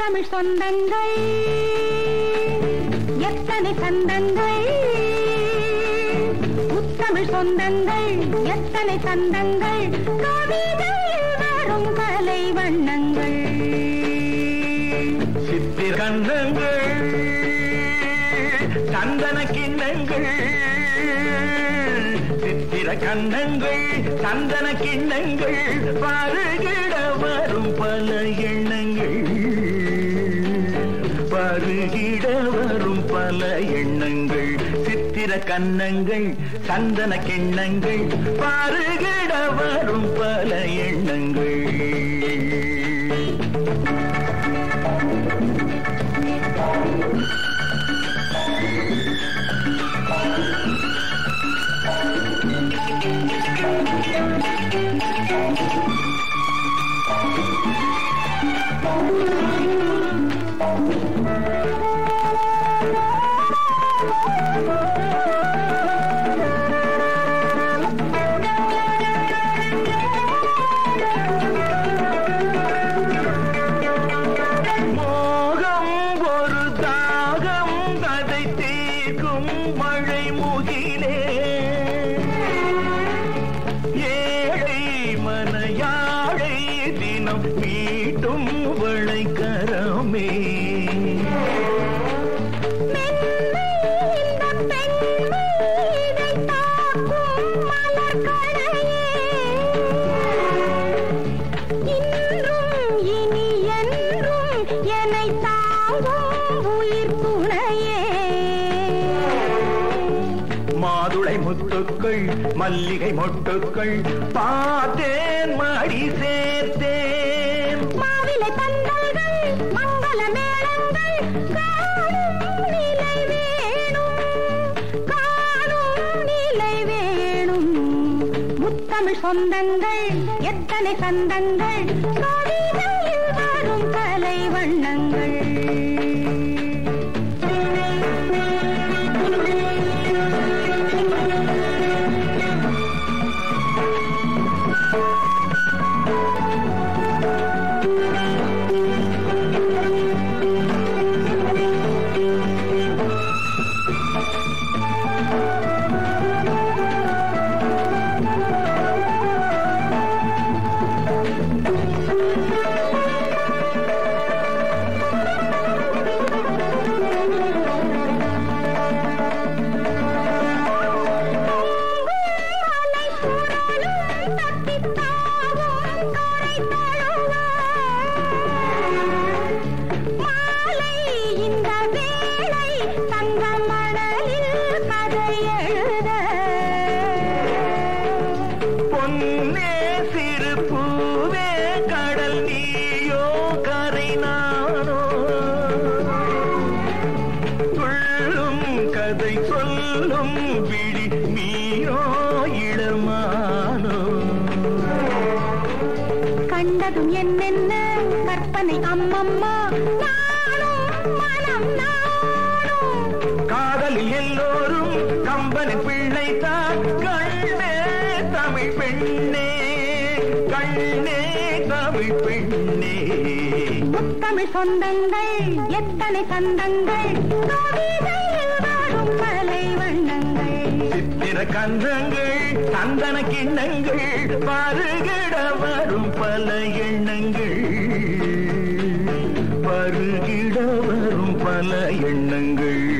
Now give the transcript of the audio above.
முத்தமிழ் சொந்தங்கள் எத்தனை சந்தங்கள் முத்தமிழ் சொந்தங்கள் எத்தனை சந்தங்கள் கவிதையில் வரும் கலை வண்ணங்கள் சித்திர கண்ணங்கள் சந்தன கிண்ணங்கள் சித்திர கண்ணங்கள் சந்தன கிண்ணங்கள் பருகிட வரும் பல எண்ணங்கள் பருகிட வரும் பல எண்ணங்கள் சித்திர கண்ணங்கள் சந்தன கிண்ணங்கள் பருகிட வரும் பல எண்ணங்கள் மோகம் ஒரு தாகம் அதை தீர்க்கும் மழை முகிலே ஏழை மனையாழை தினம் மீட்டும் வளைக்கரமே மென்மை இந்த பெண்மை இதை தாக்கும் மலர்களையே இன்றும் இனி என்றும் என்னை தாங்கும் உயிர் துணையே மாதுளை முத்துக்கள் மல்லிகை மொட்டுக்கள் பார்த்தேன் மடி சேர்த்தேன் மாவிலை பந்தல்கள் மங்கள மேளங்கள் காணும் நிலை வேணும் காணும் நிலை வேணும் முத்தமிழ் சொந்தங்கள் எத்தனை சந்தங்கள் கவிதையில் வரும் கலை வண்ணங்கள் அலை சுழலும் தத்தித் தாவும் கரை தழுவ. மாலை இந்த வேளை தங்க மணலில் கதை எழுத பொன்னே சிறு பூவே கடல் நீயோ கரை நானோ சொல்லும் கதை சொல்லும் விழி நீயோ இளமானோ கண்டதும் என்னென்ன கற்பனை அம்மம்மா நானும் மனம் நானும் காதலில் எல்லோரும் கம்பனை பிள்ளைத்தான் கண்ணே தமிழ் பெண்ணே கண்ணே தமிழ் பெண்ணே முத்தமிழ் சொந்தங்கள் எத்தனை சந்தங்கள் கவிதையில் வரும் மலை வண்ணங்கள் சித்திர கந்தங்கள் சந்தன கிண்ணங்கள் பருகிட வரும் பல எண்ணங்கள் பருகிட வரும் பல எண்ணங்கள்